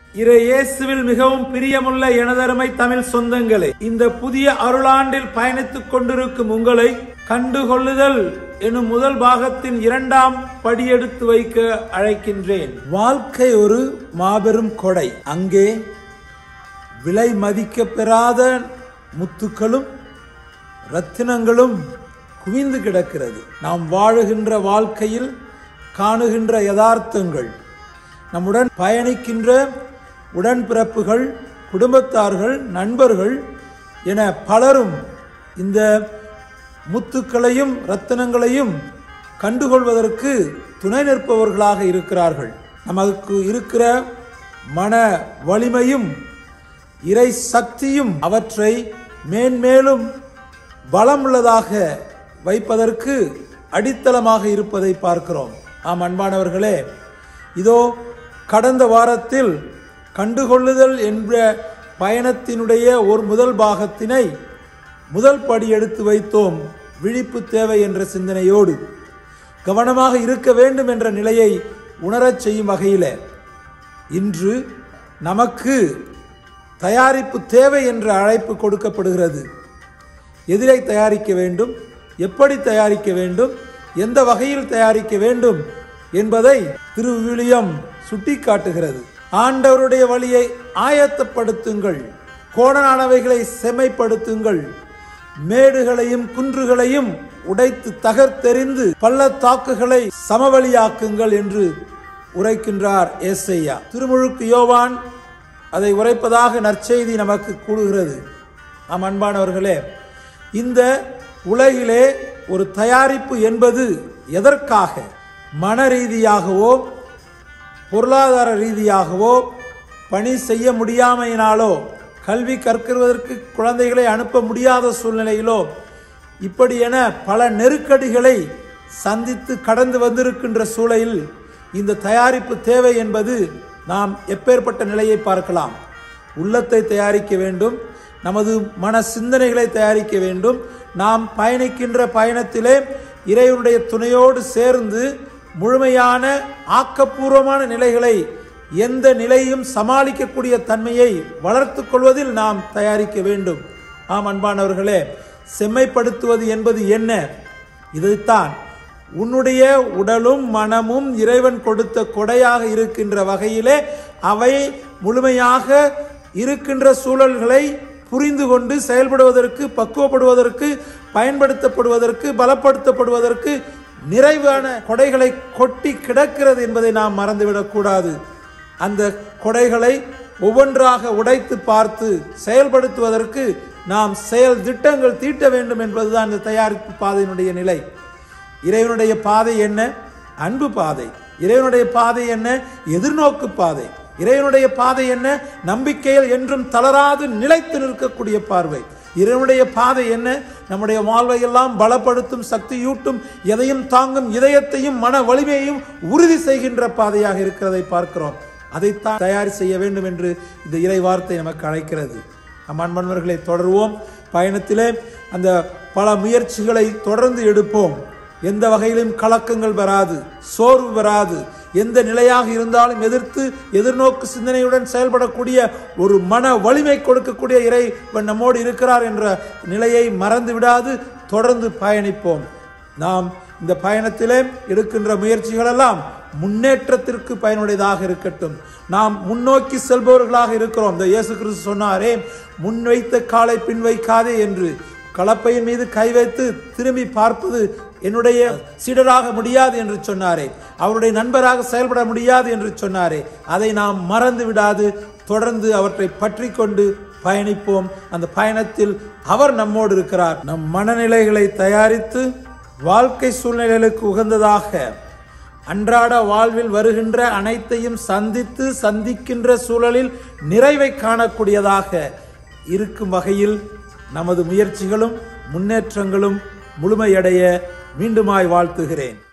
இறை இயேசுவில் மிகவும் பிரியமுள்ள எனதருமை தமிழ் சொந்தங்களே இந்த புதிய அருளாண்டில் பயணித்துக் கொண்டிருக்கும் உங்களை கண்டுகொள்ளுதல் எனும் முதல் பாகத்தின் இரண்டாம் படியெடுத்து வைக்க அழைக்கின்றேன் வாழ்க்கை ஒரு மாபெரும் கொடை அங்கே விலை மதிக்க பெறாத முத்துக்களும் ரத்தினங்களும் குவிந்து கிடக்கிறது நாம் வாழுகின்ற வாழ்க்கையில் காணுகின்ற யதார்த்தங்கள் நம்முடன் பயணிக்கின்ற உடன்பிறப்புகள் குடும்பத்தார்கள் நண்பர்கள் என பலரும் இந்த முத்துக்களையும் ரத்தினங்களையும் கண்டுகொள்வதற்கு துணை நிற்பவர்களாக இருக்கிறார்கள் நமக்கு இருக்கிற மன வலிமையும் இறை சக்தியும் அவற்றை மேன்மேலும் பலமுள்ளதாக வைப்பதற்கு அடித்தளமாக இருப்பதை பார்க்கிறோம் ஆம் அன்பானவர்களே இதோ கடந்த வாரத்தில் கண்டுகொள்ளுதல் என்ற பயணத்தினுடைய ஒரு முதல் பாகத்தினை முதல் படி எடுத்து வைத்தோம் விழிப்பு தேவை என்ற சிந்தனையோடு கவனமாக இருக்க வேண்டும் என்ற நிலையை உணரச் செய்யும் வகையில் இன்று நமக்கு தயாரிப்பு தேவை என்ற அழைப்பு கொடுக்கப்படுகிறது எதிரை தயாரிக்க வேண்டும் எப்படி தயாரிக்க வேண்டும் எந்த வகையில் தயாரிக்க வேண்டும் என்பதை திருவிவிலியம் சுட்டிக்காட்டுகிறது ஆண்டவருடைய வழியை ஆயத்தப்படுத்துங்கள் கோணனானவைகளை செம்மைப்படுத்துங்கள் மேடுகளையும் குன்றுகளையும் உடைத்து தகர்த்தெறிந்து பள்ளத்தாக்குகளை சமவெளியாக்குங்கள் என்று உரைக்கின்றார் ஏசையா திருமுழுக்கு யோவான் அதை உரைப்பதாக நற்செய்தி நமக்கு கூடுகிறது ஆம் அன்பானவர்களே இந்த உலகிலே ஒரு தயாரிப்பு என்பது எதற்காக மன ரீதியாகவோ பொருளாதார ரீதியாகவோ பணி செய்ய முடியாமையினாலோ கல்வி கற்கிறதற்கு குழந்தைகளை அனுப்ப முடியாத சூழ்நிலையிலோ இப்படி என பல நெருக்கடிகளை சந்தித்து கடந்து வந்திருக்கின்ற சூழலில் இந்த தயாரிப்பு தேவை என்பது நாம் எப்பேற்பட்ட நிலையை பார்க்கலாம் உள்ளத்தை தயாரிக்க வேண்டும் நமது மன சிந்தனைகளை தயாரிக்க வேண்டும் நாம் பயணிக்கின்ற பயணத்திலே இறைவனுடைய துணையோடு சேர்ந்து முழுமையான ஆக்கப்பூர்வமான நிலைகளை எந்த நிலையும் சமாளிக்கக்கூடிய தன்மையை வளர்த்து கொள்வதில் நாம் தயாரிக்க வேண்டும் ஆம் அன்பானவர்களே செம்மைப்படுத்துவது என்பது என்ன இதைத்தான் உன்னுடைய உடலும் மனமும் இறைவன் கொடுத்த கொடையாக இருக்கின்ற வகையிலே அவை முழுமையாக இருக்கின்ற சூழல்களை புரிந்து கொண்டு செயல்படுவதற்கு பக்குவப்படுவதற்கு பயன்படுத்தப்படுவதற்கு பலப்படுத்தப்படுவதற்கு நிறைவான கொடைகளை கொட்டி கிடக்கிறது என்பதை நாம் மறந்துவிடக்கூடாது அந்த கொடைகளை ஒவ்வொன்றாக உடைத்து பார்த்து செயல்படுத்துவதற்கு நாம் செயல் திட்டங்கள் தீட்ட வேண்டும் என்பதுதான் இந்த தயாரிப்பு பாதையினுடைய நிலை இறைவனுடைய பாதை என்ன அன்பு பாதை இறைவனுடைய பாதை என்ன எதிர்நோக்கு பாதை இறைவனுடைய பாதை என்ன நம்பிக்கையில் என்றும் தளராது நிலைத்து நிற்கக்கூடிய பார்வை இறைவனுடைய பாதை என்ன நம்முடைய வாழ்வை எல்லாம் பலப்படுத்தும் சக்தியூட்டும் எதையும் தாங்கும் இதயத்தையும் மன வலிமையையும் உறுதி செய்கின்ற பாதையாக இருக்கிறதை பார்க்கிறோம் அதைத்தான் தயார் செய்ய வேண்டும் என்று இந்த இறை வார்த்தை நமக்கு அழைக்கிறது நம் அன்பன்வர்களை தொடர்வோம் பயணத்திலே அந்த பல முயற்சிகளை தொடர்ந்து எடுப்போம் எந்த வகையிலும் கலக்கங்கள் வராது சோர்வு வராது எந்த நிலையாக இருந்தாலும் எதிர்த்து எதிர்நோக்கு சிந்தனையுடன் செயல்படக்கூடிய ஒரு மன வலிமை கொடுக்கக்கூடிய இறைவன் நம்மோடு இருக்கிறார் என்ற நிலையை மறந்து விடாது தொடர்ந்து பயணிப்போம் நாம் இந்த பயணத்திலே எடுக்கின்ற முயற்சிகளெல்லாம் முன்னேற்றத்திற்கு பயனுடையதாக இருக்கட்டும் நாம் முன்னோக்கி செல்பவர்களாக இருக்கிறோம் இந்த இயேசு கிறிஸ்து சொன்னாரே முன் வைத்த காலை பின் வைக்காதே என்று கலப்பையின் மீது கை வைத்து திரும்பி பார்ப்பது என்னுடைய சீடராக முடியாது என்று சொன்னாரே அவருடைய நண்பராக செயல்பட முடியாது என்று சொன்னாரே அதை நாம் மறந்து விடாது தொடர்ந்து அவற்றை பற்றி கொண்டு பயணிப்போம் அந்த பயணத்தில் அவர் நம்மோடு இருக்கிறார் நம் மனநிலைகளை தயாரித்து வாழ்க்கை சூழ்நிலைகளுக்கு உகந்ததாக அன்றாட வாழ்வில் வருகின்ற அனைத்தையும் சந்தித்து சந்திக்கின்ற சூழலில் நிறைவை காணக்கூடியதாக இருக்கும் வகையில் நமது முயற்சிகளும் முன்னேற்றங்களும் முழுமையடைய மீண்டுமாய் வாழ்த்துகிறேன்